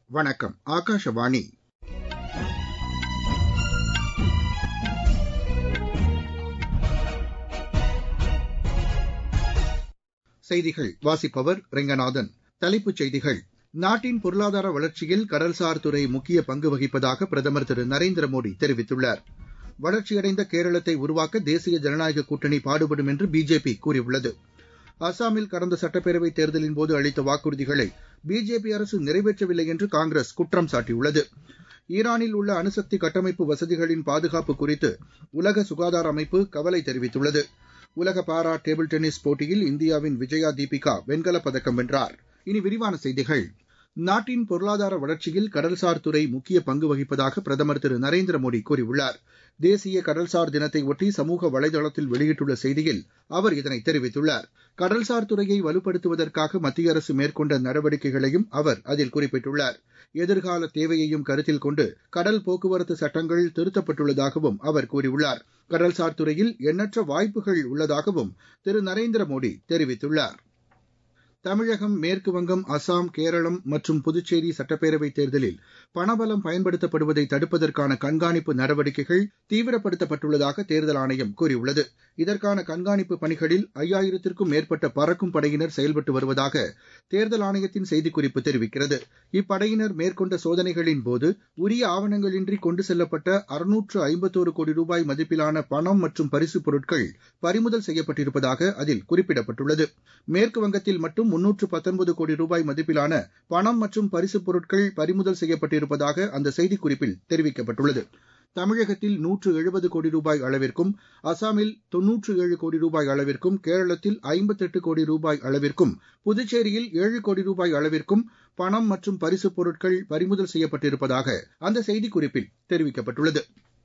வணக்கம் ஆகாஷவாணி செய்திகள் வாசிப்பவர் ரெங்கநாதன் தலைப்புச் செய்திகள் நாட்டின் பொருளாதார வளர்ச்சியில் கடல்சார் துறை முக்கிய பங்கு வகிப்பதாக பிரதமர் திரு நரேந்திர மோடி தெரிவித்துள்ளார் வளர்ச்சியடைந்த கேரளத்தை உருவாக்க தேசிய ஜனநாயக கூட்டணி பாடுபடும் என்று பிஜேபி கூறியுள்ளது அசாமில் கடந்த சட்டப்பேரவைத் தேர்தலின்போது அளித்த வாக்குறுதிகளை பிஜேபி அரசு நிறைவேற்றவில்லை என்று காங்கிரஸ் குற்றம் சாட்டியுள்ளது ஈரானில் உள்ள அணுசக்தி கட்டமைப்பு வசதிகளின் பாதுகாப்பு குறித்து உலக சுகாதார அமைப்பு கவலை தெரிவித்துள்ளது உலக பாரா டேபிள் டென்னிஸ் போட்டியில் இந்தியாவின் விஜயா தீபிகா வெண்கலப் பதக்கம் வென்றார் இனி விரிவான செய்திகள் நாட்டின் பொருளாதார வளர்ச்சியில் கடல்சார் துறை முக்கிய பங்கு வகிப்பதாக பிரதமர் திரு நரேந்திர மோடி கூறியுள்ளார் தேசிய கடல்சார் தினத்தை ஒட்டி சமூக வலைதளத்தில் வெளியிட்டுள்ள செய்தியில் அவர் இதனை தெரிவித்துள்ளார் கடல்சார் துறையை வலுப்படுத்துவதற்காக மத்திய அரசு மேற்கொண்ட நடவடிக்கைகளையும் அவர் அதில் குறிப்பிட்டுள்ளார் எதிர்கால தேவையையும் கருத்தில் கொண்டு கடல் போக்குவரத்து சட்டங்கள் திருத்தப்பட்டுள்ளதாகவும் அவர் கூறியுள்ளார் கடல்சார் துறையில் எண்ணற்ற வாய்ப்புகள் உள்ளதாகவும் திரு நரேந்திர மோடி தெரிவித்துள்ளார் தமிழகம் மேற்குவங்கம் அசாம் கேரளம் மற்றும் புதுச்சேரி சட்டப்பேரவைத் தேர்தலில் பணபலம் பயன்படுத்தப்படுவதை தடுப்பதற்கான கண்காணிப்பு நடவடிக்கைகள் தீவிரப்படுத்தப்பட்டுள்ளதாக தேர்தல் ஆணையம் கூறியுள்ளது இதற்கான கண்காணிப்பு பணிகளில் ஐயாயிரத்திற்கும் மேற்பட்ட பறக்கும் படையினர் செயல்பட்டு வருவதாக தேர்தல் ஆணையத்தின் செய்திக்குறிப்பு தெரிவிக்கிறது இப்படையினர் மேற்கொண்ட சோதனைகளின் போது உரிய ஆவணங்களின்றி கொண்டு செல்லப்பட்ட அறுநூற்று ஐம்பத்தோரு கோடி ரூபாய் மதிப்பிலான பணம் மற்றும் பரிசுப் பொருட்கள் பறிமுதல் செய்யப்பட்டிருப்பதாக அதில் குறிப்பிடப்பட்டுள்ளது மேற்குவங்கத்தில் மட்டும் முன்னூற்று பத்தொன்பது கோடி ரூபாய் மதிப்பிலான பணம் மற்றும் பரிசுப் பொருட்கள் பறிமுதல் செய்யப்பட்டிருப்பதாக அந்த செய்திக்குறிப்பில் தெரிவிக்கப்பட்டுள்ளது தமிழகத்தில் நூற்று எழுபது கோடி ரூபாய் அளவிற்கும் அசாமில் தொன்னூற்று ஏழு கோடி ரூபாய் அளவிற்கும் கேரளத்தில் ஐம்பத்தெட்டு கோடி ரூபாய் அளவிற்கும் புதுச்சேரியில் ஏழு கோடி ரூபாய் அளவிற்கும் பணம் மற்றும் பரிசுப் பொருட்கள் பறிமுதல் செய்யப்பட்டிருப்பதாக அந்த செய்திக்குறிப்பில் தெரிவிக்கப்பட்டுள்ளது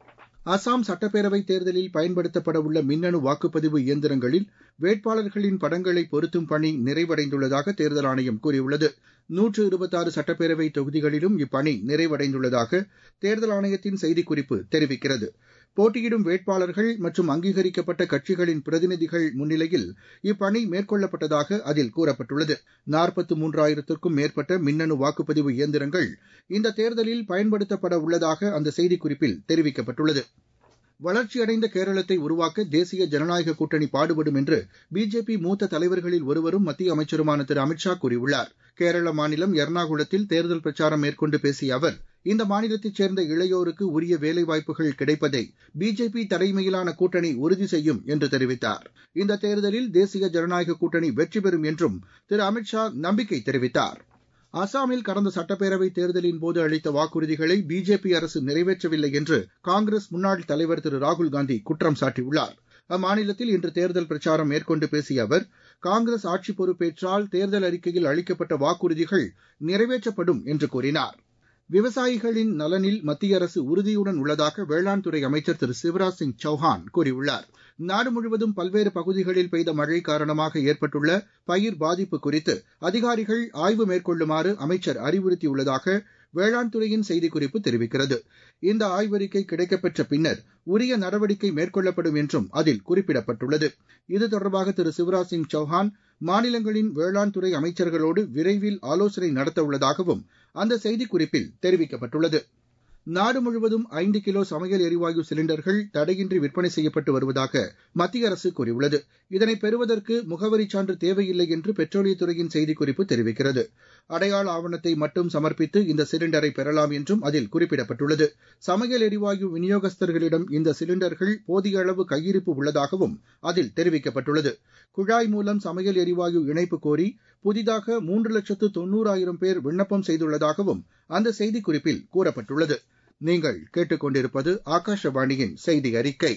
அசாம் சட்டப்பேரவைத் தேர்தலில் பயன்படுத்தப்பட உள்ள மின்னணு வாக்குப்பதிவு இயந்திரங்களில் வேட்பாளர்களின் படங்களை பொருத்தும் பணி நிறைவடைந்துள்ளதாக தேர்தல் ஆணையம் கூறியுள்ளது நூற்று இருபத்தாறு சட்டப்பேரவை தொகுதிகளிலும் இப்பணி நிறைவடைந்துள்ளதாக தேர்தல் ஆணையத்தின் செய்திக்குறிப்பு தெரிவிக்கிறது போட்டியிடும் வேட்பாளர்கள் மற்றும் அங்கீகரிக்கப்பட்ட கட்சிகளின் பிரதிநிதிகள் முன்னிலையில் இப்பணி மேற்கொள்ளப்பட்டதாக அதில் கூறப்பட்டுள்ளது நாற்பத்து மூன்றாயிரத்திற்கும் மேற்பட்ட மின்னணு வாக்குப்பதிவு இயந்திரங்கள் இந்த தேர்தலில் பயன்படுத்தப்பட உள்ளதாக அந்த செய்திக்குறிப்பில் தெரிவிக்கப்பட்டுள்ளது வளர்ச்சியடைந்த கேரளத்தை உருவாக்க தேசிய ஜனநாயக கூட்டணி பாடுபடும் என்று பிஜேபி மூத்த தலைவர்களில் ஒருவரும் மத்திய அமைச்சருமான திரு அமித்ஷா கூறியுள்ளார் கேரள மாநிலம் எர்ணாகுளத்தில் தேர்தல் பிரச்சாரம் மேற்கொண்டு பேசிய அவர் இந்த மாநிலத்தைச் சேர்ந்த இளையோருக்கு உரிய வேலைவாய்ப்புகள் கிடைப்பதை பிஜேபி தலைமையிலான கூட்டணி உறுதி செய்யும் என்று தெரிவித்தார் இந்த தேர்தலில் தேசிய ஜனநாயக கூட்டணி வெற்றி பெறும் என்றும் திரு அமித்ஷா நம்பிக்கை தெரிவித்தார் அசாமில் கடந்த சட்டப்பேரவைத் தேர்தலின் போது அளித்த வாக்குறுதிகளை பிஜேபி அரசு நிறைவேற்றவில்லை என்று காங்கிரஸ் முன்னாள் தலைவர் திரு ராகுல்காந்தி குற்றம் சாட்டியுள்ளார் அம்மாநிலத்தில் இன்று தேர்தல் பிரச்சாரம் மேற்கொண்டு பேசிய அவர் காங்கிரஸ் ஆட்சி பொறுப்பேற்றால் தேர்தல் அறிக்கையில் அளிக்கப்பட்ட வாக்குறுதிகள் நிறைவேற்றப்படும் என்று கூறினார் விவசாயிகளின் நலனில் மத்திய அரசு உறுதியுடன் உள்ளதாக வேளாண் துறை அமைச்சர் திரு சிவராஜ் சிங் சௌஹான் கூறியுள்ளார் நாடு முழுவதும் பல்வேறு பகுதிகளில் பெய்த மழை காரணமாக ஏற்பட்டுள்ள பயிர் பாதிப்பு குறித்து அதிகாரிகள் ஆய்வு மேற்கொள்ளுமாறு அமைச்சர் அறிவுறுத்தியுள்ளதாக வேளாண் துறையின் செய்திக்குறிப்பு தெரிவிக்கிறது இந்த ஆய்வறிக்கை கிடைக்கப்பெற்ற பின்னர் உரிய நடவடிக்கை மேற்கொள்ளப்படும் என்றும் அதில் குறிப்பிடப்பட்டுள்ளது இது தொடர்பாக திரு சிவராஜ் சிங் சௌஹான் மாநிலங்களின் வேளாண் துறை அமைச்சர்களோடு விரைவில் ஆலோசனை நடத்த உள்ளதாகவும் அந்த செய்திக்குறிப்பில் தெரிவிக்கப்பட்டுள்ளது நாடு முழுவதும் ஐந்து கிலோ சமையல் எரிவாயு சிலிண்டர்கள் தடையின்றி விற்பனை செய்யப்பட்டு வருவதாக மத்திய அரசு கூறியுள்ளது இதனை பெறுவதற்கு முகவரி சான்று தேவையில்லை என்று பெட்ரோலியத்துறையின் செய்திக்குறிப்பு தெரிவிக்கிறது அடையாள ஆவணத்தை மட்டும் சமர்ப்பித்து இந்த சிலிண்டரை பெறலாம் என்றும் அதில் குறிப்பிடப்பட்டுள்ளது சமையல் எரிவாயு விநியோகஸ்தர்களிடம் இந்த சிலிண்டர்கள் போதிய அளவு கையிருப்பு உள்ளதாகவும் அதில் தெரிவிக்கப்பட்டுள்ளது குழாய் மூலம் சமையல் எரிவாயு இணைப்பு கோரி புதிதாக மூன்று லட்சத்து தொன்னூறாயிரம் பேர் விண்ணப்பம் செய்துள்ளதாகவும் அந்த செய்திக்குறிப்பில் கூறப்பட்டுள்ளது நீங்கள் கேட்டுக்கொண்டிருப்பது ஆகாஷவாணியின் செய்தி அறிக்கை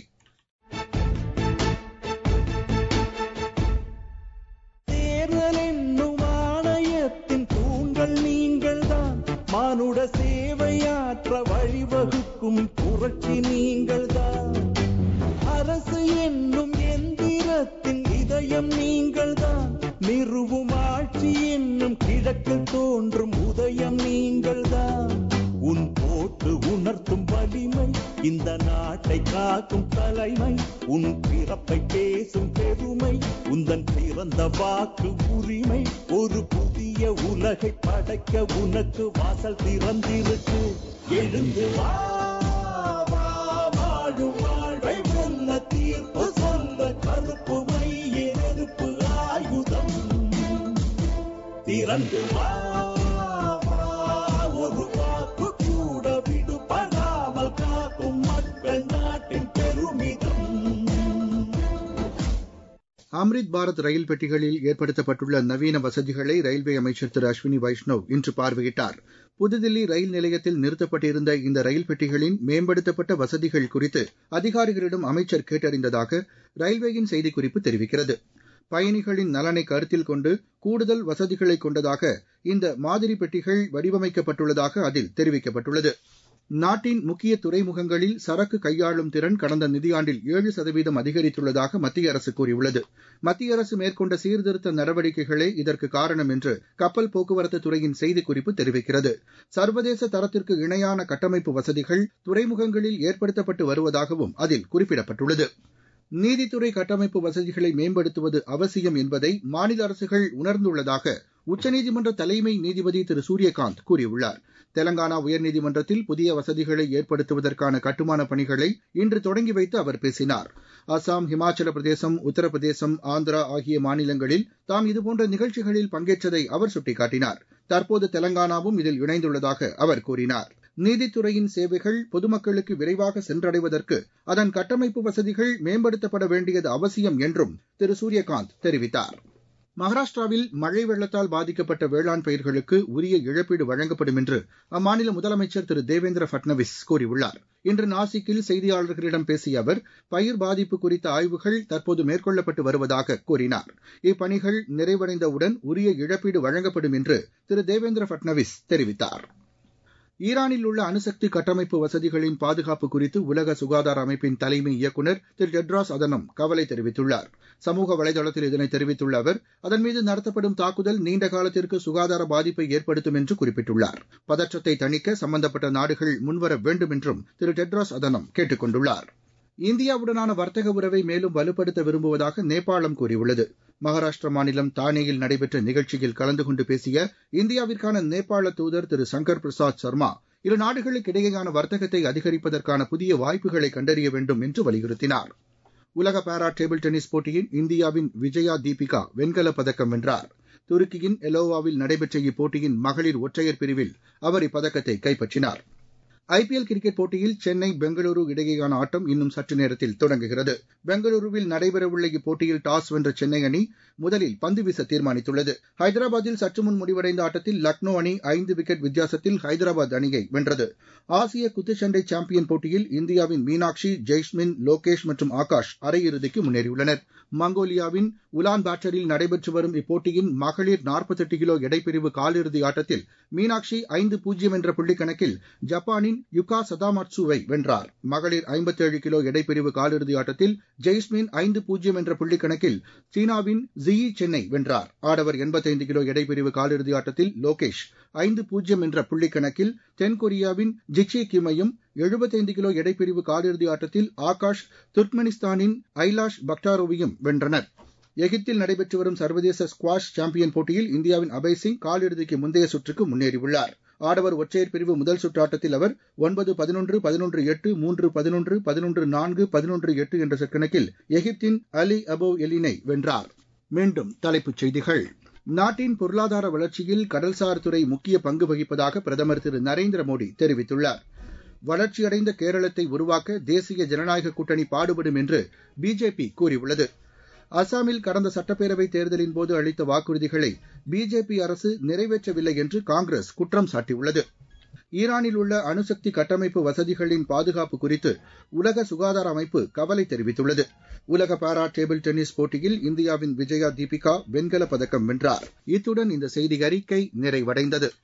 தேர்தல் என்னும் ஆணையத்தின் தூண்கள் நீங்கள்தான் மானுட சேவையாற்ற வழிவகுக்கும் புரட்சி நீங்கள்தான் அரசு என்னும் எந்திரத்தின் இதயம் நீங்கள்தான் நிறுவும் ஆட்சி என்னும் கிழக்கு தோன்றும் உதயம் நீங்கள்தான் உன் போட்டு உணர்த்தும் வலிமை இந்த நாட்டை காக்கும் தலைமை உன் பிறப்பை பேசும் பெருமை உந்தன் பிறந்த வாக்கு உரிமை ஒரு புதிய உலகை படைக்க உனக்கு வாசல் திறந்திருக்கு எழுந்து வா வா, வாழும் வாழ்வை வெல்ல தீர்ப்பு சொல்ல கருப்பு மைய நெருப்பு ஆயுதம் திறந்து வா வா, ஒரு வாக்கு கூட விடுபடாமல் காக்கும் மக்கள் நாட்டின் பெருமிதம் அம்ரித் பாரத் ரயில் பெட்டிகளில் ஏற்படுத்தப்பட்டுள்ள நவீன வசதிகளை ரயில்வே அமைச்சர் திரு அஸ்வினி வைஷ்ணவ் இன்று பார்வையிட்டார் புதுதில்லி ரயில் நிலையத்தில் நிறுத்தப்பட்டிருந்த இந்த ரயில் பெட்டிகளின் மேம்படுத்தப்பட்ட வசதிகள் குறித்து அதிகாரிகளிடம் அமைச்சர் கேட்டறிந்ததாக ரயில்வேயின் செய்திக்குறிப்பு தெரிவிக்கிறது பயணிகளின் நலனை கருத்தில் கொண்டு கூடுதல் வசதிகளை கொண்டதாக இந்த மாதிரி பெட்டிகள் வடிவமைக்கப்பட்டுள்ளதாக அதில் தெரிவிக்கப்பட்டுள்ளது நாட்டின் முக்கிய துறைமுகங்களில் சரக்கு கையாளும் திறன் கடந்த நிதியாண்டில் ஏழு சதவீதம் அதிகரித்துள்ளதாக மத்திய அரசு கூறியுள்ளது மத்திய அரசு மேற்கொண்ட சீர்திருத்த நடவடிக்கைகளே இதற்கு காரணம் என்று கப்பல் போக்குவரத்து துறையின் செய்திக்குறிப்பு தெரிவிக்கிறது சர்வதேச தரத்திற்கு இணையான கட்டமைப்பு வசதிகள் துறைமுகங்களில் ஏற்படுத்தப்பட்டு வருவதாகவும் அதில் குறிப்பிடப்பட்டுள்ளது நீதித்துறை கட்டமைப்பு வசதிகளை மேம்படுத்துவது அவசியம் என்பதை மாநில அரசுகள் உணர்ந்துள்ளதாக உச்சநீதிமன்ற தலைமை நீதிபதி திரு சூரியகாந்த் கூறியுள்ளார் தெலங்கானா உயர்நீதிமன்றத்தில் புதிய வசதிகளை ஏற்படுத்துவதற்கான கட்டுமான பணிகளை இன்று தொடங்கி வைத்து அவர் பேசினார் அசாம் இமாச்சல பிரதேசம் உத்தரப்பிரதேசம் ஆந்திரா ஆகிய மாநிலங்களில் தாம் இதுபோன்ற நிகழ்ச்சிகளில் பங்கேற்றதை அவர் சுட்டிக்காட்டினார் தற்போது தெலங்கானாவும் இதில் இணைந்துள்ளதாக அவர் கூறினார் நீதித்துறையின் சேவைகள் பொதுமக்களுக்கு விரைவாக சென்றடைவதற்கு அதன் கட்டமைப்பு வசதிகள் மேம்படுத்தப்பட வேண்டியது அவசியம் என்றும் திரு சூரியகாந்த் தெரிவித்தார் மகாராஷ்டிராவில் மழை வெள்ளத்தால் பாதிக்கப்பட்ட வேளாண் பயிர்களுக்கு உரிய இழப்பீடு வழங்கப்படும் என்று அம்மாநில முதலமைச்சர் திரு தேவேந்திர பட்னவிஸ் கூறியுள்ளார் இன்று நாசிக்கில் செய்தியாளர்களிடம் பேசிய அவர் பயிர் பாதிப்பு குறித்த ஆய்வுகள் தற்போது மேற்கொள்ளப்பட்டு வருவதாக கூறினார் இப்பணிகள் நிறைவடைந்தவுடன் உரிய இழப்பீடு வழங்கப்படும் என்று திரு தேவேந்திர பட்னவிஸ் தெரிவித்தார் ஈரானில் உள்ள அணுசக்தி கட்டமைப்பு வசதிகளின் பாதுகாப்பு குறித்து உலக சுகாதார அமைப்பின் தலைமை இயக்குநர் திரு டெட்ராஸ் அதனம் கவலை தெரிவித்துள்ளார் சமூக வலைதளத்தில் இதனை தெரிவித்துள்ள அவர் அதன் மீது நடத்தப்படும் தாக்குதல் நீண்ட காலத்திற்கு சுகாதார பாதிப்பை ஏற்படுத்தும் என்று குறிப்பிட்டுள்ளார் பதற்றத்தை தணிக்க சம்பந்தப்பட்ட நாடுகள் முன்வர வேண்டும் என்றும் திரு டெட்ராஸ் அதனம் கேட்டுக் கொண்டுள்ளார் இந்தியாவுடனான வர்த்தக உறவை மேலும் வலுப்படுத்த விரும்புவதாக நேபாளம் கூறியுள்ளது மகாராஷ்டிர மாநிலம் தானேயில் நடைபெற்ற நிகழ்ச்சியில் கலந்து கொண்டு பேசிய இந்தியாவிற்கான நேபாள தூதர் திரு சங்கர் பிரசாத் சர்மா இரு நாடுகளுக்கு இடையேயான வர்த்தகத்தை அதிகரிப்பதற்கான புதிய வாய்ப்புகளை கண்டறிய வேண்டும் என்று வலியுறுத்தினார் உலக பாரா டேபிள் டென்னிஸ் போட்டியில் இந்தியாவின் விஜயா தீபிகா வெண்கலப் பதக்கம் வென்றார் துருக்கியின் எலோவாவில் நடைபெற்ற இப்போட்டியின் மகளிர் ஒற்றையர் பிரிவில் அவர் இப்பதக்கத்தை கைப்பற்றினார் ஐபிஎல் கிரிக்கெட் போட்டியில் சென்னை பெங்களூரு இடையேயான ஆட்டம் இன்னும் சற்று நேரத்தில் தொடங்குகிறது பெங்களூருவில் நடைபெறவுள்ள இப்போட்டியில் டாஸ் வென்ற சென்னை அணி முதலில் பந்து வீச தீர்மானித்துள்ளது ஹைதராபாத்தில் சற்று முன் முடிவடைந்த ஆட்டத்தில் லக்னோ அணி ஐந்து விக்கெட் வித்தியாசத்தில் ஹைதராபாத் அணியை வென்றது ஆசிய குத்துச்சண்டை சாம்பியன் போட்டியில் இந்தியாவின் மீனாட்சி ஜெய்ஸ்மின் லோகேஷ் மற்றும் ஆகாஷ் அரையிறுதிக்கு முன்னேறியுள்ளனர் மங்கோலியாவின் உலான் பாட்டரில் நடைபெற்று வரும் இப்போட்டியின் மகளிர் நாற்பத்தெட்டு கிலோ எடைப்பிரிவு காலிறுதி ஆட்டத்தில் மீனாட்சி ஐந்து பூஜ்ஜியம் என்ற புள்ளி கணக்கில் ஜப்பானின் யுகா சதாமாட்சுவை வென்றார் மகளிர் ஐம்பத்தேழு கிலோ எடைப்பிரிவு காலிறுதி ஆட்டத்தில் ஜெய்ஸ்மின் ஐந்து பூஜ்ஜியம் என்ற புள்ளி கணக்கில் சீனாவின் ஜியி சென்னை வென்றார் ஆடவர் எண்பத்தைந்து கிலோ எடைப்பிரிவு காலிறுதி ஆட்டத்தில் லோகேஷ் ஐந்து பூஜ்ஜியம் என்ற புள்ளி கணக்கில் தென்கொரியாவின் ஜிக்ஷி கிமையும் எழுபத்தைந்து கிலோ எடைப்பிரிவு காலிறுதி ஆட்டத்தில் ஆகாஷ் துர்க்மெனிஸ்தானின் ஐலாஷ் பக்டாரோவையும் வென்றனர் எகிப்தில் நடைபெற்று வரும் சர்வதேச ஸ்குவாஷ் சாம்பியன் போட்டியில் இந்தியாவின் அபய் சிங் காலிறுதிக்கு முந்தைய சுற்றுக்கு முன்னேறியுள்ளார் ஆடவர் ஒற்றையர் பிரிவு முதல் சுற்று ஆட்டத்தில் அவர் ஒன்பது பதினொன்று பதினொன்று எட்டு மூன்று பதினொன்று பதினொன்று நான்கு பதினொன்று எட்டு என்ற செட் கணக்கில் எகிப்தின் அலி அபோ எலினை வென்றார் மீண்டும் தலைப்புச் செய்திகள் நாட்டின் பொருளாதார வளர்ச்சியில் கடல்சார் துறை முக்கிய பங்கு வகிப்பதாக பிரதமர் திரு நரேந்திர மோடி தெரிவித்துள்ளார் வளர்ச்சியடைந்த கேரளத்தை உருவாக்க தேசிய ஜனநாயக கூட்டணி பாடுபடும் என்று பிஜேபி கூறியுள்ளது அசாமில் கடந்த சட்டப்பேரவைத் தேர்தலின் போது அளித்த வாக்குறுதிகளை பிஜேபி அரசு நிறைவேற்றவில்லை என்று காங்கிரஸ் குற்றம் சாட்டியுள்ளது ஈரானில் உள்ள அணுசக்தி கட்டமைப்பு வசதிகளின் பாதுகாப்பு குறித்து உலக சுகாதார அமைப்பு கவலை தெரிவித்துள்ளது உலக பாரா டேபிள் டென்னிஸ் போட்டியில் இந்தியாவின் விஜயா தீபிகா வெண்கலப் பதக்கம் வென்றார் இத்துடன் இந்த செய்தி அறிக்கை நிறைவடைந்தது